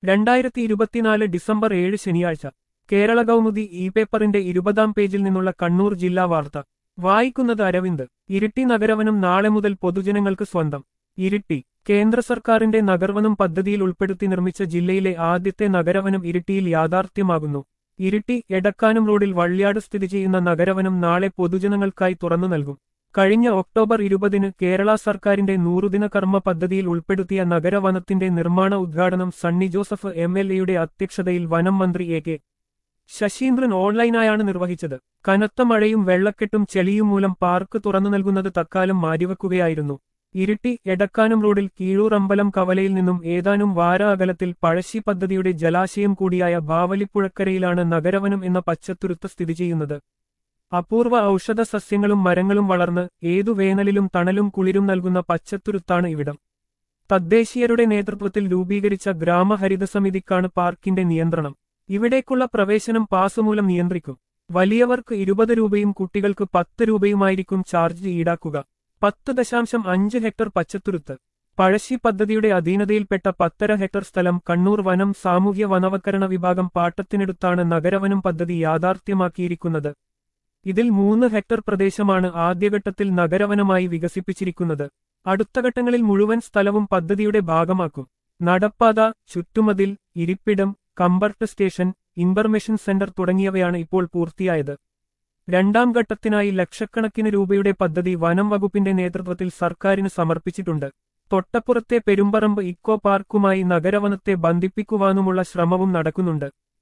രണ്ടായിരത്തി ഇരുപത്തിനാല് ഡിസംബർ ഏഴ് ശനിയാഴ്ച കേരള കൗമുദി ഇ പേപ്പറിന്റെ ഇരുപതാം പേജിൽ നിന്നുള്ള കണ്ണൂർ ജില്ലാ വാർത്ത വായിക്കുന്നത് അരവിന്ദ് ഇരിട്ടി നഗരവനം നാളെ മുതൽ പൊതുജനങ്ങൾക്ക് സ്വന്തം ഇരിട്ടി കേന്ദ്ര സർക്കാരിന്റെ നഗർവനം പദ്ധതിയിൽ ഉൾപ്പെടുത്തി നിർമ്മിച്ച ജില്ലയിലെ ആദ്യത്തെ നഗരവനം ഇരിട്ടിയിൽ യാഥാർത്ഥ്യമാകുന്നു ഇരിട്ടി എടക്കാനം റോഡിൽ വള്ളിയാട് സ്ഥിതി ചെയ്യുന്ന നഗരവനം നാളെ പൊതുജനങ്ങൾക്കായി തുറന്നു നൽകും കഴിഞ്ഞ ഒക്ടോബർ ഇരുപതിന് കേരള സർക്കാരിന്റെ നൂറുദിന കർമ്മ പദ്ധതിയിൽ ഉൾപ്പെടുത്തിയ നഗരവനത്തിന്റെ നിർമ്മാണ ഉദ്ഘാടനം സണ്ണി ജോസഫ് എം എൽ എയുടെ അധ്യക്ഷതയിൽ വനം മന്ത്രി എ കെ ശശീന്ദ്രൻ ഓൺലൈനായാണ് നിർവഹിച്ചത് കനത്ത മഴയും വെള്ളക്കെട്ടും ചെളിയും മൂലം പാർക്ക് തുറന്നു നൽകുന്നത് തക്കാലം മാറ്റിവെക്കുകയായിരുന്നു ഇരിട്ടി എടക്കാനം റോഡിൽ കീഴൂർ അമ്പലം കവലയിൽ നിന്നും ഏതാനും വാര അകലത്തിൽ പഴശ്ശി പദ്ധതിയുടെ ജലാശയം കൂടിയായ ബാവലിപ്പുഴക്കരയിലാണ് നഗരവനം എന്ന പച്ചത്തുരുത്ത് സ്ഥിതി ചെയ്യുന്നത് അപൂർവ ഔഷധ സസ്യങ്ങളും മരങ്ങളും വളർന്ന് ഏതു വേനലിലും തണലും കുളിരും നൽകുന്ന പച്ചത്തുരുത്താണ് ഇവിടം തദ്ദേശീയരുടെ നേതൃത്വത്തിൽ രൂപീകരിച്ച ഗ്രാമഹരിത സമിതിക്കാണ് പാർക്കിന്റെ നിയന്ത്രണം ഇവിടേക്കുള്ള പ്രവേശനം പാസ് മൂലം നിയന്ത്രിക്കും വലിയവർക്ക് ഇരുപത് രൂപയും കുട്ടികൾക്ക് പത്ത് രൂപയുമായിരിക്കും ചാർജ് ഈടാക്കുക പത്ത് ദശാംശം അഞ്ച് ഹെക്ടർ പച്ചത്തുരുത്ത് പഴശ്ശി പദ്ധതിയുടെ അധീനതയിൽപ്പെട്ട പത്തര ഹെക്ടർ സ്ഥലം കണ്ണൂർ വനം സാമൂഹ്യ വനവൽക്കരണ വിഭാഗം പാട്ടത്തിനെടുത്താണ് നഗരവനം പദ്ധതി യാഥാർത്ഥ്യമാക്കിയിരിക്കുന്നത് ഇതിൽ മൂന്ന് ഹെക്ടർ പ്രദേശമാണ് ആദ്യഘട്ടത്തിൽ നഗരവനമായി വികസിപ്പിച്ചിരിക്കുന്നത് അടുത്ത ഘട്ടങ്ങളിൽ മുഴുവൻ സ്ഥലവും പദ്ധതിയുടെ ഭാഗമാക്കും നടപ്പാത ചുറ്റുമതിൽ ഇരിപ്പിടം കമ്പർട്ട് സ്റ്റേഷൻ ഇൻഫർമേഷൻ സെന്റർ തുടങ്ങിയവയാണ് ഇപ്പോൾ പൂർത്തിയായത് രണ്ടാം ഘട്ടത്തിനായി ലക്ഷക്കണക്കിന് രൂപയുടെ പദ്ധതി വനം വകുപ്പിന്റെ നേതൃത്വത്തിൽ സർക്കാരിന് സമർപ്പിച്ചിട്ടുണ്ട് തൊട്ടപ്പുറത്തെ പെരുമ്പറമ്പ് ഇക്കോ പാർക്കുമായി നഗരവനത്തെ ബന്ധിപ്പിക്കുവാനുമുള്ള ശ്രമവും നടക്കുന്നുണ്ട്